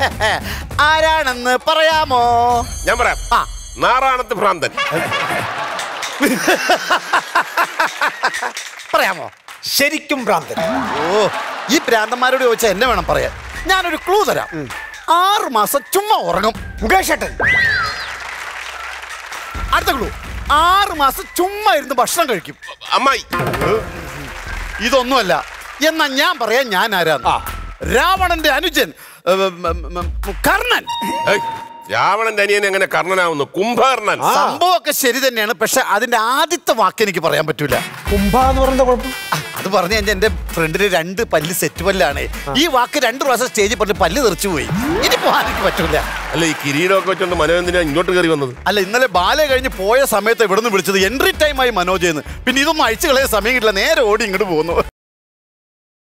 ആരാണെന്ന് പറയാമോ ഞാൻ പറയാം ആ. നാറാണത്ത് ഭ്രാന്തൻ പറയാമോ ശരിക്കും ഭ്രാന്തൻ ഓ ഈ ഭ്രാന്തന്മാരോട് ചോദിച്ചാൽ എന്നെ വേണം പറയാൻ ഞാനൊരു ക്ലൂ തരാം ആറ് മാസം ചുമ്മാ ഉറങ്ങും മുകേഷ് ഏട്ടൻ അടുത്ത ക്ലൂ ആറ് മാസം ചുമ്മാ ഇരുന്ന് ഭക്ഷണം കഴിക്കും അമ്മായി ഇതൊന്നുമല്ല എന്നാ ഞാൻ പറയാൻ ഞാൻ ആരാന്ന് ആ. രാവണന്റെ അനുജൻ ഉം, ഉം, ഉം, ഉം, കർണൻ ഏയ്, രാവണന്റെ അനിയൻ എങ്ങനെ കർണനാവുന്നു കുംഭകർണൻ ആ. സംഭവമൊക്കെ ശരി തന്നെയാണ് പക്ഷെ അതിന്റെ ആദ്യത്തെ വാക്ക് എനിക്ക് പറയാൻ പറ്റൂല കുംഭ എന്ന് പറയുന്ന കുഴപ്പം ആ, അത് പറഞ്ഞു കഴിഞ്ഞാൽ എന്റെ ഫ്രണ്ടിന് രണ്ട് പല്ല് സെറ്റ് പല്ലാണ് ഈ വാക്ക് രണ്ട് പ്രാവശ്യം സ്റ്റേജിൽ പറഞ്ഞ് പല്ല് തെറിച്ചു പോയി ഇനി പോകാൻ എനിക്ക് പറ്റൂല അല്ല ഈ കിരീടമൊക്കെ വെച്ചോണ്ട് മനോരഞ്ജന ഇങ്ങോട്ട് കയറി വന്നത് അല്ല ഇന്നലെ ബാല കഴിഞ്ഞ് പോയ സമയത്ത് ഇവിടെ നിന്ന് വിളിച്ചത് എൻട്രി ടൈമായി മനോജ് എന്ന് പിന്നെ ഇതൊന്നും അയച്ചു കളയാൻ സമയം കിട്ടില്ല നേരെ ഓടി ഇങ്ങോട്ട് പോകുന്നു